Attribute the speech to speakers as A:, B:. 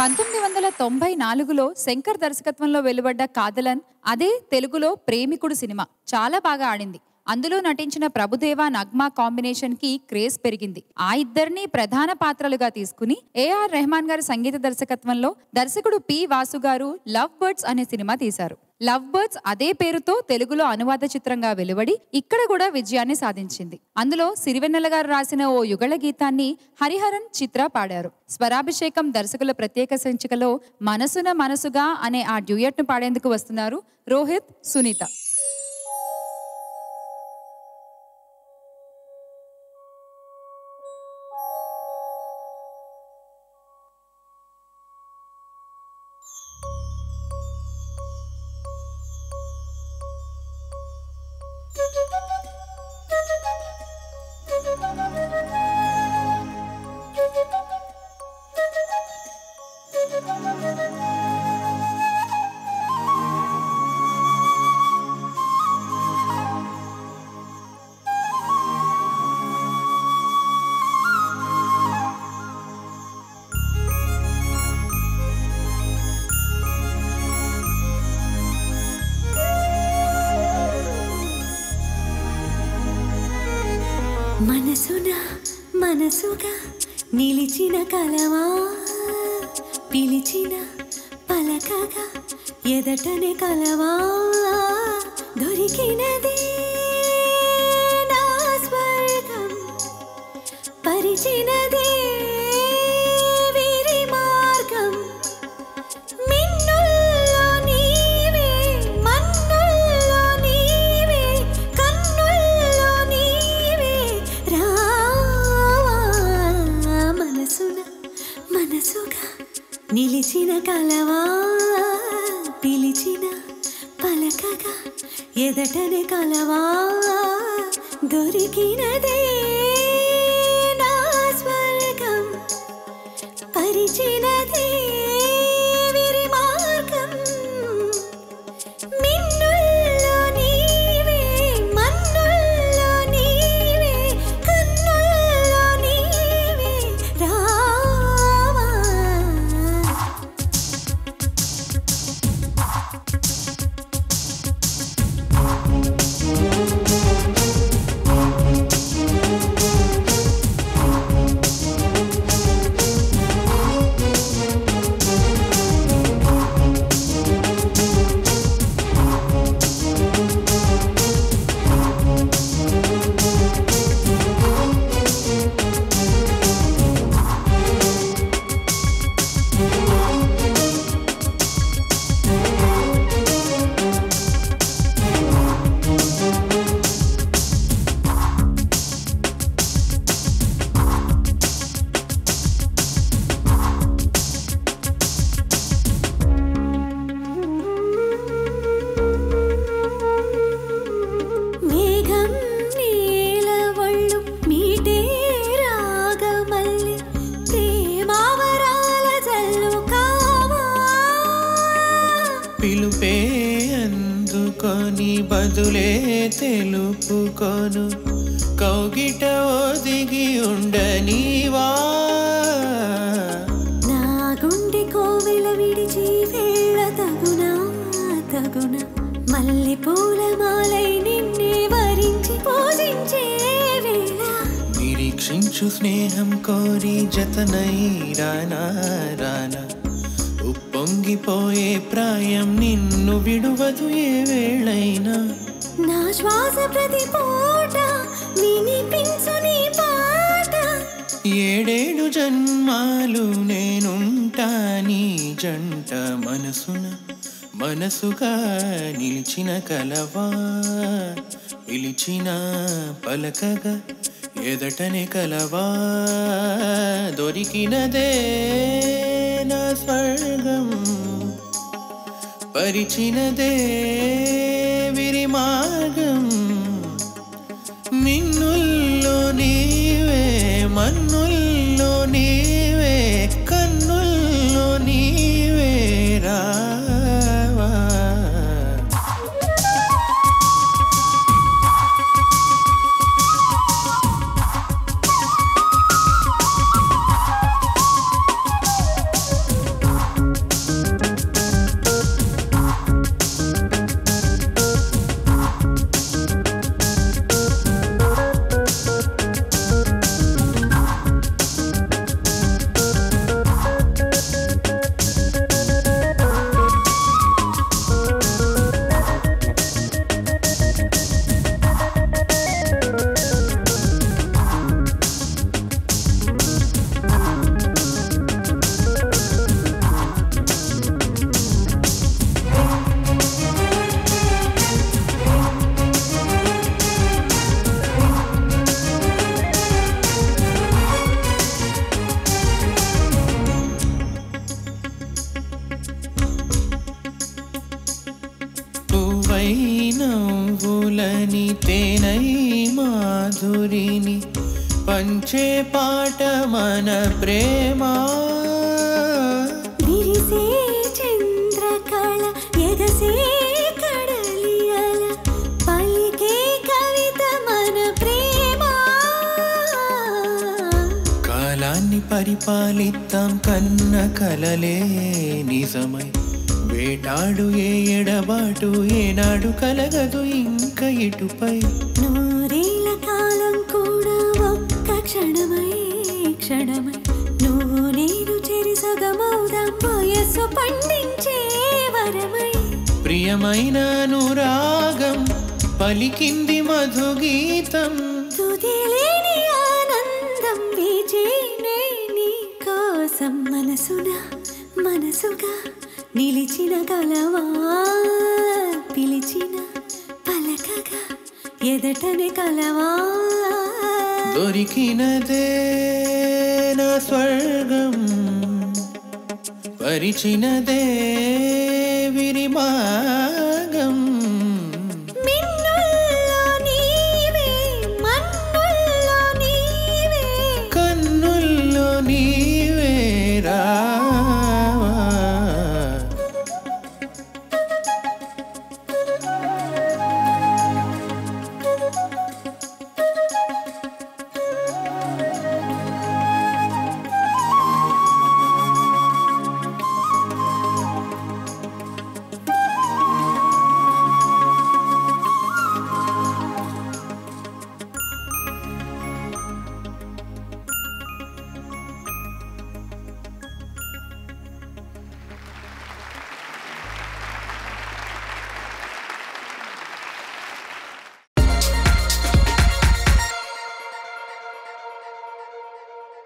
A: పంతొమ్మిది వందల తొంభై నాలుగులో శంకర్ దర్శకత్వంలో వెలువడ్డ కాదలన్ అదే తెలుగులో ప్రేమికుడు సినిమా చాలా బాగా ఆడింది అందులో నటించిన ప్రభుదేవ నగ్మా కాంబినేషన్ కి క్రేజ్ పెరిగింది ఆ ఇద్దరిని ప్రధాన పాత్రలుగా తీసుకుని ఏఆర్ రెహమాన్ గారి సంగీత దర్శకత్వంలో దర్శకుడు పి వాసు గారు లవ్ బర్డ్స్ అనే సినిమా తీశారు లవ్ బర్డ్స్ అదే పేరుతో తెలుగులో అనువాద చిత్రంగా వెలువడి ఇక్కడ కూడా విజయాన్ని సాధించింది అందులో సిరివెన్నెల గారు రాసిన ఓ యుగళ గీతాన్ని హరిహరన్ చిత్ర పాడారు స్వరాభిషేకం దర్శకుల ప్రత్యేక సంచికలో మనసున మనసుగా అనే ఆ డ్యూయట్ ను పాడేందుకు వస్తున్నారు రోహిత్ సునీత
B: మనసున మనసుగా నిలిచిన కలవా పిలిచిన పలకగా ఎదటనే కలవా దొరికినది నా స్వర్గం పరిచినది వీరి మార్గం మిన్నుల్లో నీవే మన్నుల్లో నీవే కన్నుల్లో నీవే రావా మనసున మనసుగా నిలిచిన కలవా పిలిచిన పలకగా ఎదటనే కలవా దొరికినదే నా స్వర్గం పరిచినదే విరి మార్గం మిన్నుల్లో నీవే మన్నుల్లో నీవే కన్నుల్లో నీవే రావా మేఘం నీల ఒళ్ళు మీటే రాగమల్లి ప్రేమావరాల జల్లు కావా
C: పిలుపే అందుకొని బదులే తెలుపుకొను కౌగిట ఒదిగి ఉండనీవా
B: నా గుండె కోవెల విడిచి వెళ్ళ తగునా తగునా మల్లె పూల మాలై నిన్నే వరించి పూజించే వేళ
C: నిరీక్షించు స్నేహం కోరి జతనై రానా రానా ఉప్పొంగిపోయే ప్రాయం నిన్ను విడువదు ఏ వేళైనా
B: నా శ్వాస ప్రతి పూట వినిపించు నీ పాట
C: ఏడేడు జన్మాలు నేనుంటా నీ జంట మనసున మనసుగా నిలిచిన కలవా పిలిచిన పలకగా ఎదటనే కలవా దొరికినదే నా స్వర్గం పరిచినదే విరి మార్గం మిన్నుల్లో నీవే మన్నుల్లో నీవే కన్నుల్లో నీవే రావా
B: ఆ
C: చల్లని తేనై మాధురిని పంచే పాట మన ప్రేమ
B: విరిసే చంద్రకళ ఎగసే కడలియల పలికే కవిత మన ప్రేమ
C: కాలాన్ని పరిపాలిద్దాం కన్న కలలే నిజమై వేటాడు ఏ ఎడబాటు ఏనాడు కలగదు ఇంక ఇటుపై
B: నూరేళ్ల కాలం కూడా ఒక్క క్షణమై క్షణమై నువ్వు నేను చెరి సగమౌదాం వయస్సు పండించే వరమై
C: ప్రియమైన అనురాగం పలికింది మధుగీతం
B: తుదిలేని ఆనందం వేచేనే నీ కోసం మనసున మనసుగా నిలిచిన కలవా పిలిచిన పలకగా ఎదటనే కలవా
C: దొరికినదే నా స్వర్గం పరిచినదే విరిమా